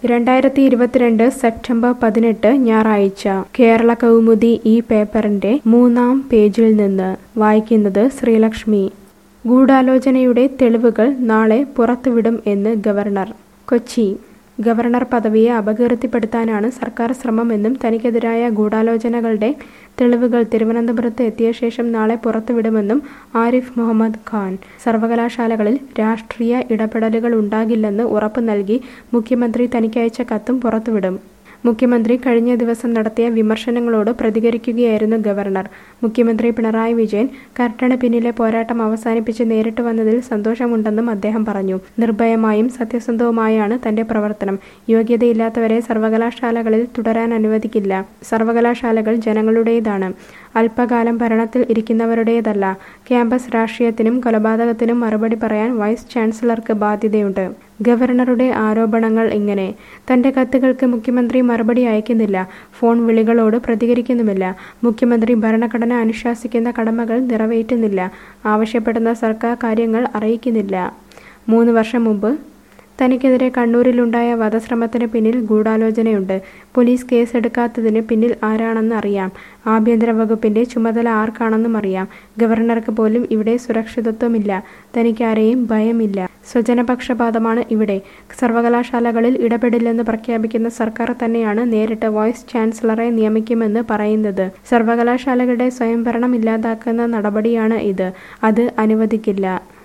രണ്ടായിരത്തി ഇരുപത്തിരണ്ട് സെപ്റ്റംബർ പതിനെട്ട് ഞായറാഴ്ച കേരള കൗമുദി ഈ പേപ്പറിന്റെ മൂന്നാം പേജിൽ നിന്ന് വായിക്കുന്നത് ശ്രീലക്ഷ്മി ഗൂഢാലോചനയുടെ തെളിവുകൾ നാളെ പുറത്തുവിടും എന്ന് ഗവർണർ കൊച്ചി ഗവർണർ പദവിയെ അപകീർത്തിപ്പെടുത്താനാണ് സർക്കാർ ശ്രമമെന്നും തനിക്കെതിരായ ഗൂഢാലോചനകളുടെ തെളിവുകൾ തിരുവനന്തപുരത്ത് എത്തിയ ശേഷം നാളെ പുറത്തുവിടുമെന്നും ആരിഫ് മുഹമ്മദ് ഖാൻ സർവകലാശാലകളിൽ രാഷ്ട്രീയ ഇടപെടലുകൾ ഉണ്ടാകില്ലെന്ന് ഉറപ്പ് നൽകി മുഖ്യമന്ത്രി തനിക്കയച്ച കത്തും പുറത്തുവിടും മുഖ്യമന്ത്രി കഴിഞ്ഞ ദിവസം നടത്തിയ വിമർശനങ്ങളോട് പ്രതികരിക്കുകയായിരുന്നു ഗവർണർ മുഖ്യമന്ത്രി പിണറായി വിജയൻ കർട്ടന് പിന്നിലെ പോരാട്ടം അവസാനിപ്പിച്ച് നേരിട്ട് വന്നതിൽ സന്തോഷമുണ്ടെന്നും അദ്ദേഹം പറഞ്ഞു നിർഭയമായും സത്യസന്ധവുമായാണ് തന്റെ പ്രവർത്തനം യോഗ്യതയില്ലാത്തവരെ സർവകലാശാലകളിൽ തുടരാൻ അനുവദിക്കില്ല സർവകലാശാലകൾ ജനങ്ങളുടേതാണ് അല്പകാലം ഭരണത്തിൽ ഇരിക്കുന്നവരുടേതല്ല ക്യാമ്പസ് രാഷ്ട്രീയത്തിനും കൊലപാതകത്തിനും മറുപടി പറയാൻ വൈസ് ചാൻസലർക്ക് ബാധ്യതയുണ്ട് ഗവർണറുടെ ആരോപണങ്ങൾ ഇങ്ങനെ തന്റെ കത്തുകൾക്ക് മുഖ്യമന്ത്രി മറുപടി അയക്കുന്നില്ല ഫോൺ വിളികളോട് പ്രതികരിക്കുന്നുമില്ല മുഖ്യമന്ത്രി ഭരണഘടന അനുശാസിക്കുന്ന കടമകൾ നിറവേറ്റുന്നില്ല ആവശ്യപ്പെടുന്ന സർക്കാർ കാര്യങ്ങൾ അറിയിക്കുന്നില്ല മൂന്ന് വർഷം മുമ്പ് തനിക്കെതിരെ കണ്ണൂരിലുണ്ടായ വധശ്രമത്തിന് പിന്നിൽ ഗൂഢാലോചനയുണ്ട് പോലീസ് കേസെടുക്കാത്തതിന് പിന്നിൽ ആരാണെന്ന് അറിയാം ആഭ്യന്തര വകുപ്പിന്റെ ചുമതല ആർക്കാണെന്നും അറിയാം ഗവർണർക്ക് പോലും ഇവിടെ സുരക്ഷിതത്വമില്ല തനിക്കാരെയും ഭയമില്ല സ്വജനപക്ഷപാതമാണ് ഇവിടെ സർവകലാശാലകളിൽ ഇടപെടില്ലെന്ന് പ്രഖ്യാപിക്കുന്ന സർക്കാർ തന്നെയാണ് നേരിട്ട് വൈസ് ചാൻസലറെ നിയമിക്കുമെന്ന് പറയുന്നത് സർവകലാശാലകളുടെ സ്വയംഭരണം ഇല്ലാതാക്കുന്ന നടപടിയാണ് ഇത് അത് അനുവദിക്കില്ല